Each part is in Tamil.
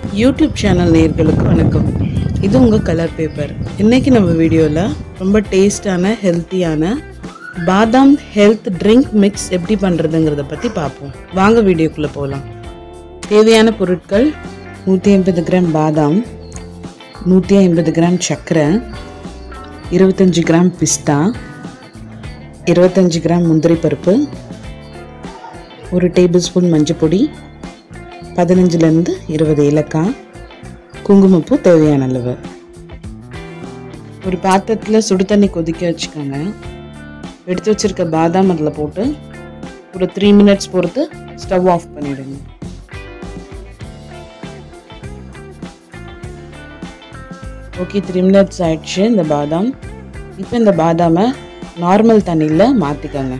யூடியூப் சேனல் நேயர்களுக்கு வணக்கம் இது உங்கள் கலர் பேப்பர் இன்னைக்கு நம்ம வீடியோவில் ரொம்ப டேஸ்டான ஹெல்த்தியான பாதாம் ஹெல்த் ட்ரிங்க் மிக்ஸ் எப்படி பண்ணுறதுங்கிறத பற்றி பார்ப்போம் வாங்க வீடியோக்குள்ளே போகலாம் தேவையான பொருட்கள் நூற்றி ஐம்பது கிராம் பாதாம் நூற்றி ஐம்பது கிராம் சர்க்கரை இருபத்தஞ்சி கிராம் பிஸ்தா இருபத்தஞ்சி கிராம் முந்திரி பருப்பு ஒரு டேபிள் ஸ்பூன் மஞ்சள் பொடி பதினஞ்சுலேருந்து இருபது ஏலக்காய் குங்குமப்பூ தேவையான அளவு ஒரு பாத்திரத்தில் சுடு தண்ணி கொதிக்க வச்சுக்கோங்க எடுத்து வச்சிருக்க பாதாம் அதில் போட்டு ஒரு த்ரீ மினிட்ஸ் பொறுத்து ஸ்டவ் ஆஃப் பண்ணிடுங்க ஓகே த்ரீ மினிட்ஸ் ஆயிடுச்சு இந்த பாதாம் இப்போ இந்த பாதாமை நார்மல் தண்ணியில் மாற்றிக்கோங்க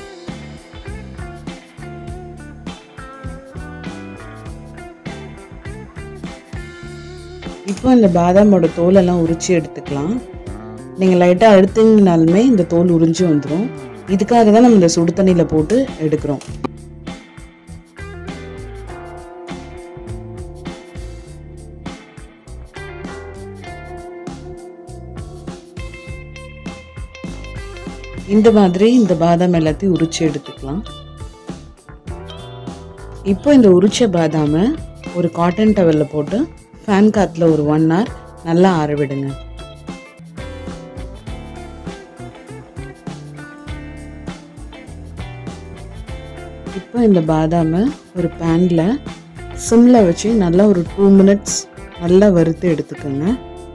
இப்போ இந்த பாதாமோட தோலெல்லாம் உரிச்சு எடுத்துக்கலாம் நீங்கள் லைட்டாக அழுத்திங்கனாலுமே இந்த தோல் உறிஞ்சு வந்துடும் இதுக்காக தான் நம்ம இந்த சுடு தண்ணியில் போட்டு எடுக்கிறோம் இந்த மாதிரி இந்த பாதாம் எல்லாத்தையும் உரிச்சு எடுத்துக்கலாம் இப்போ இந்த உரிச்ச பாதாமை ஒரு காட்டன் டவலில் போட்டு ஃபேன் காற்றுல ஒரு ஒன் ஹவர் நல்லா ஆற விடுங்க இப்போ இந்த பாதாமை ஒரு பேனில் சிம்மில் வச்சு நல்லா ஒரு டூ மினிட்ஸ் நல்லா வறுத்து எடுத்துக்கோங்க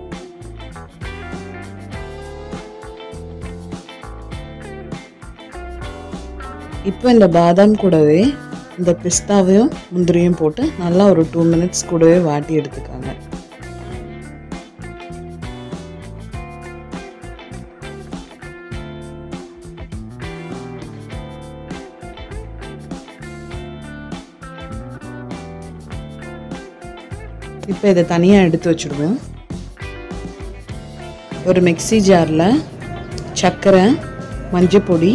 இப்போ இந்த பாதாம் கூடவே இந்த பிஸ்தாவையும் முந்திரியும் போட்டு நல்லா ஒரு டூ மினிட்ஸ் கூடவே வாட்டி எடுத்துக்காங்க இப்போ இதை தனியாக எடுத்து வச்சுடுவோம் ஒரு மிக்சி ஜாரில் சர்க்கரை மஞ்சள் பொடி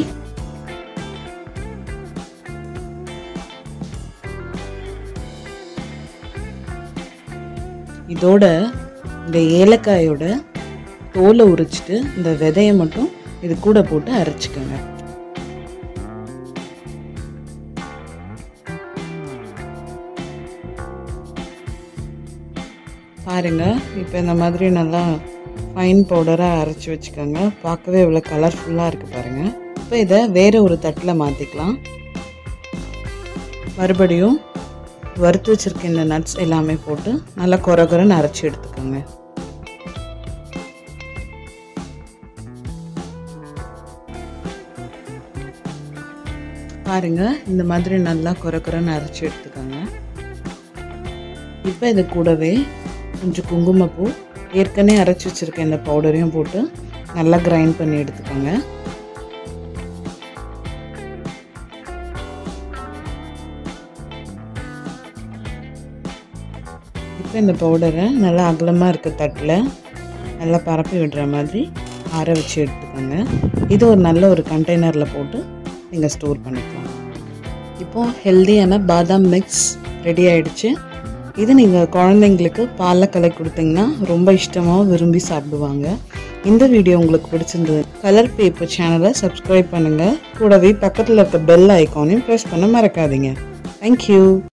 இதோட இந்த ஏலக்காயோட தோலை உரிச்சிட்டு இந்த விதையை மட்டும் இது கூட போட்டு அரைச்சிக்கோங்க பாருங்க இப்போ இந்த மாதிரி நல்லா ஃபைன் பவுடராக அரைச்சி வச்சுக்கோங்க பார்க்கவே இவ்வளோ கலர்ஃபுல்லாக இருக்குது பாருங்கள் இப்போ இதை வேறு ஒரு தட்டில் மாற்றிக்கலாம் மறுபடியும் வறுத்து வச்சுருக்க இந்த நட்ஸ் எல்லாமே போட்டு நல்லா குறை குறைன்னு அரைச்சி எடுத்துக்கோங்க பாருங்க இந்த மாதிரி நல்லா குறை குறைன்னு அரைச்சி எடுத்துக்கோங்க இப்போ இது கூடவே கொஞ்சம் குங்குமப்பூ ஏற்கனவே அரைச்சி வச்சுருக்க இந்த பவுடரையும் போட்டு நல்லா கிரைண்ட் பண்ணி எடுத்துக்கோங்க இப்போ இந்த பவுடரை நல்லா அகலமாக இருக்க தட்டில் நல்லா பரப்பி விடுற மாதிரி ஆற வச்சு எடுத்துக்கோங்க இது ஒரு நல்ல ஒரு கண்டெய்னரில் போட்டு நீங்கள் ஸ்டோர் பண்ணிக்கலாம் இப்போது ஹெல்தியான பாதாம் மிக்ஸ் ரெடி ஆகிடுச்சு இது நீங்கள் குழந்தைங்களுக்கு பாலில் கலை கொடுத்தீங்கன்னா ரொம்ப இஷ்டமாக விரும்பி சாப்பிடுவாங்க இந்த வீடியோ உங்களுக்கு பிடிச்சிருந்தது கலர் பேப்பர் சேனலை சப்ஸ்கிரைப் பண்ணுங்கள் கூடவே பக்கத்தில் இருக்க பெல் ஐக்கானையும் ப்ரெஸ் பண்ண மறக்காதீங்க தேங்க்யூ